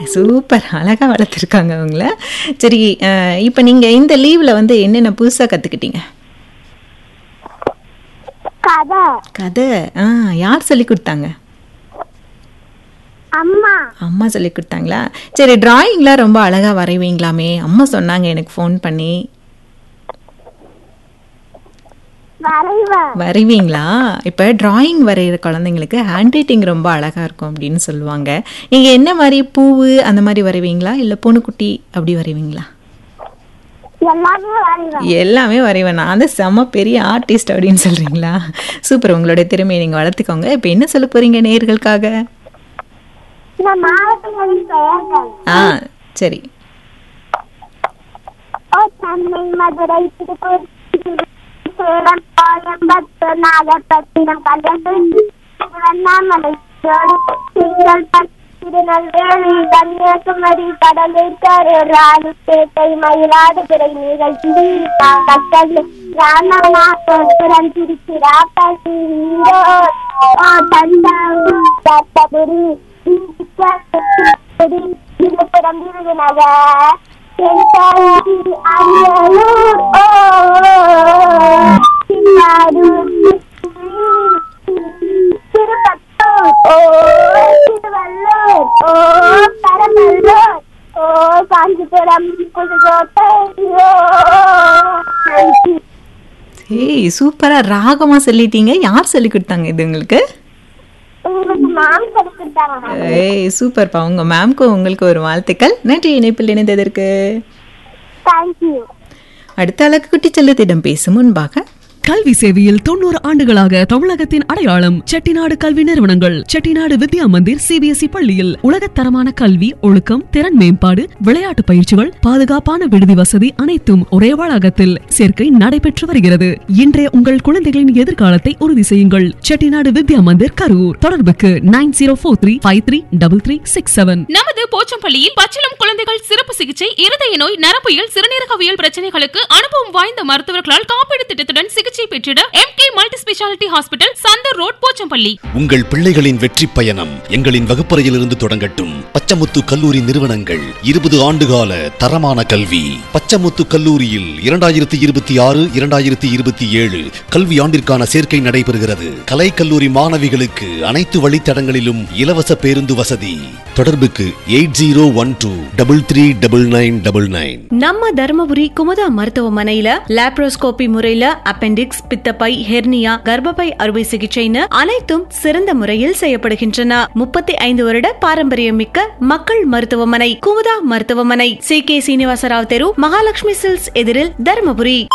Super அழகா வளர்த்துருக்காங்க அவங்கள சரி அஹ், இப்போ நீங்க இந்த லீவ்ல வந்து என்னென்ன புதுசா கத்துக்கிட்டீங்க கதை கதை ஆ யார் சொல்லி கொடுத்தாங்க அம்மா அம்மா சொல்லி கொடுத்தாங்களா சரி டிராயிங்லாம் ரொம்ப அழகா வரைவீங்களாமே அம்மா சொன்னாங்க எனக்கு ஃபோன் பண்ணி வரைவன் வரைவீங்களா இப்போ டிராயிங் வரைகிற குழந்தைங்களுக்கு ஹேண்ட் ரைட்டிங் ரொம்ப அழகாக இருக்கும் அப்படின்னு சொல்லுவாங்க நீங்கள் என்ன மாதிரி பூவு அந்த மாதிரி வரைவீங்களா இல்லை பூனைக்குட்டி அப்படி வரைவீங்களா எல்லாமே வரைவன் எல்லாமே வரைவேன் நான் வந்து செம்ம பெரிய ஆர்டிஸ்ட் அப்படின்னு சொல்கிறீங்களா சூப்பர் உங்களுடைய திறமையை நீங்கள் வளர்த்துக்கோங்க இப்போ என்ன சொல்ல போகிறீங்க நேயர்களுக்காக இந்த மாவட்டங்களின் பெயர்கள் ஆ சரி ஓ சென்னை மதுரை திருப்பூர் சேலம் கோயம்புத்தூர் நாகப்பட்டினம் கன்னியாகுமரி திருவண்ணாமலை ஈரோடு, செங்கல்பட்டு திருநெல்வேலி கன்னியாகுமரி கடலூர் கரூர் ராணிப்பேட்டை மயிலாடுதுறை நிகழ்ச்சி நாமக்கல் ராமநாதபுரம் திருச்சிராப்பள்ளி ஈரோடு ஓ தஞ்சாவூர் தர்மபுரி திருச்சிராப்பள்ளி, விழுப்புரம் விருதுநகர் தென்காசி அரியலூர் ஓ திருவாரூர் திருப்பத்தூர் ஓ திருவள்ளூர் ஓ பெரம்பலூர் ஓ காஞ்சிபுரம் புதுக்கோட்டை ஓ நன்றி. ஏய் சூப்பராக ராகமாக சொல்லிட்டீங்க யார் சொல்லி கொடுத்தாங்க இது உங்களுக்கு உங்களுக்கு மேம் கொடுத்துட்டாங்க ஏய் சூப்பர்ப்பா உங்கள் மேம்க்கும் உங்களுக்கு ஒரு வாழ்த்துக்கள் நன்றி இணைப்பில் இணைந்ததற்கு தேங்க்யூ அடுத்த அழகு குட்டி செல்லத்திடம் பேசும் முன்பாக கல்வி சேவையில் தொண்ணூறு ஆண்டுகளாக தமிழகத்தின் அடையாளம் செட்டிநாடு கல்வி நிறுவனங்கள் செட்டிநாடு வித்யா மந்திர் சிபிஎஸ்இ பள்ளியில் உலகத்தரமான கல்வி ஒழுக்கம் திறன் மேம்பாடு விளையாட்டு பயிற்சிகள் பாதுகாப்பான விடுதி வசதி அனைத்தும் ஒரே வளாகத்தில் சேர்க்கை நடைபெற்று வருகிறது இன்றைய உங்கள் குழந்தைகளின் எதிர்காலத்தை உறுதி செய்யுங்கள் செட்டிநாடு வித்யா மந்திர் கரூர் தொடர்புக்கு nine zero four three five three double three six seven நமது போச்சம்பள்ளியில் பச்சிளம் குழந்தைகள் சிறப்பு சிகிச்சை இருதய நோய் நரம்பியல் சிறுநீரகவியல் பிரச்சனைகளுக்கு அனுபவம் வாய்ந்த மருத்துவர்களால் காப்பீடு திட்டத்துடன் சிகிச்சை பெற்றிட M K multi speciality hospital Chandar road Pochampalli உங்கள் பிள்ளைகளின் வெற்றி பயணம் எங்களின் வகுப்பறையிலிருந்து தொடங்கட்டும் பச்சமுத்து கல்லூரி நிறுவனங்கள் இருபது ஆண்டுகால தரமான கல்வி பச்சமுத்து கல்லூரியில் இரண்டாயிரத்தி இருபத்தி ஆறு இரண்டாயிரத்தி இருபத்தி ஏழு கல்வி ஆண்டிற்கான சேர்க்கை நடைபெறுகிறது கலை கல்லூரி மாணவிகளுக்கு அனைத்து வழித்தடங்களிலும் இலவச பேருந்து வசதி தொடர்புக்கு eight zero one two double three double nine double nine நம்ம தருமபுரி குமுதா மருத்துவமனையில லாப்ரோஸ்கோபி முறையில அப்பெண்டிக்ஸ் பித்தப்பை ஹெர்னியா கர்ப்பப்பை அறுவை சிகிச்சைன்னு அனைத்தும் சிறந்த முறையில் செய்யப்படுகின்றன முப்பத்தி ஐந்து வருட பாரம்பரியம் மிக்க மக்கள் மருத்துவமனை குமுதா மருத்துவமனை சி கே சீனிவாசராவ் தெரு மகாலட்சுமி சில்ஸ் எதிரில் தருமபுரி